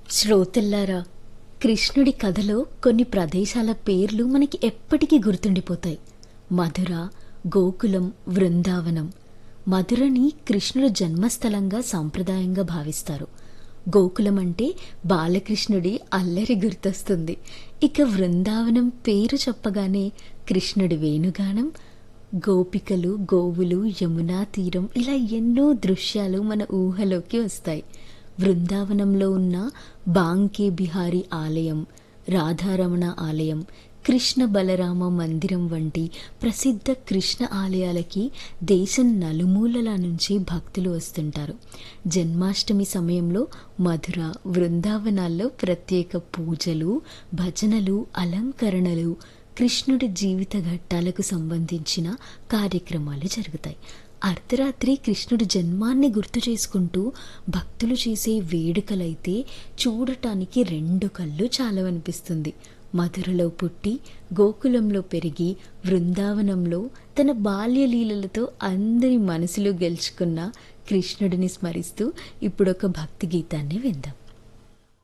శ్రోతల్లారా కృష్ణుడి కథలో కొన్ని ప్రదేశాల పేర్లు మనకి ఎప్పటికీ గుర్తుండిపోతాయి మధుర గోకులం బృందావనం మధురని కృష్ణుడు జన్మస్థలంగా సాంప్రదాయంగా భావిస్తారు గోకులం అంటే బాలకృష్ణుడి అల్లరి గుర్తొస్తుంది ఇక బృందావనం పేరు చెప్పగానే కృష్ణుడి వేణుగానం గోపికలు గోవులు యమునా తీరం ఇలా ఎన్నో దృశ్యాలు మన ఊహలోకి వస్తాయి బృందావనంలో ఉన్న బాంకే బిహారీ ఆలయం రాధారమణ ఆలయం కృష్ణ బలరామ మందిరం వంటి ప్రసిద్ధ కృష్ణ ఆలయాలకి దేశం నలుమూలల నుంచి భక్తులు వస్తుంటారు జన్మాష్టమి సమయంలో మధుర బృందావనాల్లో ప్రత్యేక పూజలు భజనలు అలంకరణలు కృష్ణుడి జీవిత ఘట్టాలకు సంబంధించిన కార్యక్రమాలు జరుగుతాయి అర్ధరాత్రి కృష్ణుడి జన్మాన్ని గుర్తు చేసుకుంటూ భక్తులు చేసే వేడుకలైతే చూడటానికి రెండు కళ్ళు చాలవనిపిస్తుంది మధురలో పుట్టి గోకులంలో పెరిగి బృందావనంలో తన బాల్యలీలలతో అందరి మనసులు గెలుచుకున్న కృష్ణుడిని స్మరిస్తూ ఇప్పుడొక భక్తి గీతాన్ని విందాం